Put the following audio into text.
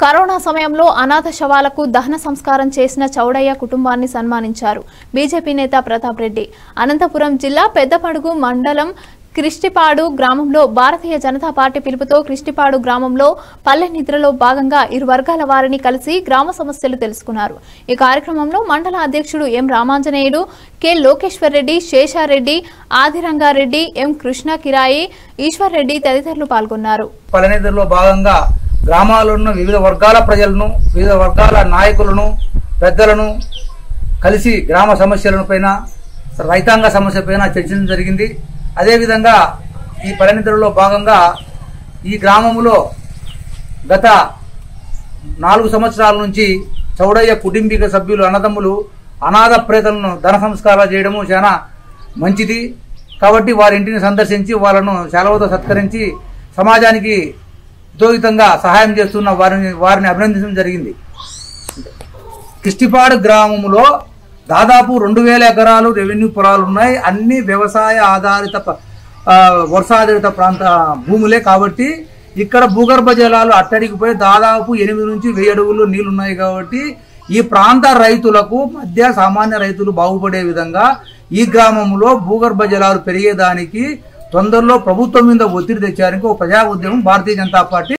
corona సమయంలో అనాథ శవాలకు దహన సంస్కారం చేసిన చౌడయ్య కుటుంబాన్ని సన్మానించారు బీజేపీ నేత ప్రతాప్ రెడ్డి అనంతపురం జిల్లా పెద్దపడుగు మండలం క్రిష్టిపాడు గ్రామంలో భారతీయ జనతా పార్టీ పిలుపుతో క్రిష్టిపాడు గ్రామంలో పల్లె నిద్రలో భాగంగా ఇరు వర్గాల వారిని కలిసి గ్రామ సమస్యలు తెలుసుకున్నారు ఈ కార్యక్రమంలో మండల అధ్యక్షుడు M Ramanjaneyudu K Lokeshwar Reddy Seshareddy Adirangareddy M Krishna కిరాయి ఈశ్వర్ రెడ్డి తదితరులు పాల్గొన్నారు పలనేతల్లో భాగంగా గ్రామాల్లో ఉన్న వివిధ వర్గాల ప్రజలను వివిధ వర్గాల నాయకులను పెద్దలను కలిసి గ్రామ సమస్యలను పైన రైతాంగ సమస్య పైన చర్చించడం జరిగింది అదేవిధంగా ఈ పలనిధరలో భాగంగా ఈ గ్రామంలో గత నాలుగు సంవత్సరాల నుంచి చౌడయ్య కుటుంబిక సభ్యులు అన్నదమ్ములు అనాథ ప్రేతలను ధన సంస్కారాలు చేయడము చాలా మంచిది కాబట్టి వారి ఇంటిని సందర్శించి వాళ్ళను సెలవుతో సత్కరించి సమాజానికి హితోహితంగా సహాయం చేస్తున్న వారిని వారిని అభినందించడం జరిగింది కిష్టిపాడు గ్రామంలో దాదాపు రెండు వేల ఎకరాలు రెవెన్యూ పొలాలు ఉన్నాయి అన్ని వ్యవసాయ ఆధారిత ప- ఆ, వర్షాధారిత ప్రాంత భూములే కాబట్టి ఇక్కడ భూగర్భ జలాలు అట్టడికి పోయి దాదాపు ఎనిమిది నుంచి వెయ్యి అడుగులు నీళ్లు ఉన్నాయి కాబట్టి ఈ ప్రాంత రైతులకు మధ్య సామాన్య రైతులు బాగుపడే విధంగా ఈ గ్రామంలో భూగర్భ జలాలు పెరిగేదానికి తొందరలో ప్రభుత్వం మీద ఒత్తిడి తెచ్చారని ఒక ప్రజా ఉద్యమం భారతీయ జనతా పార్టీ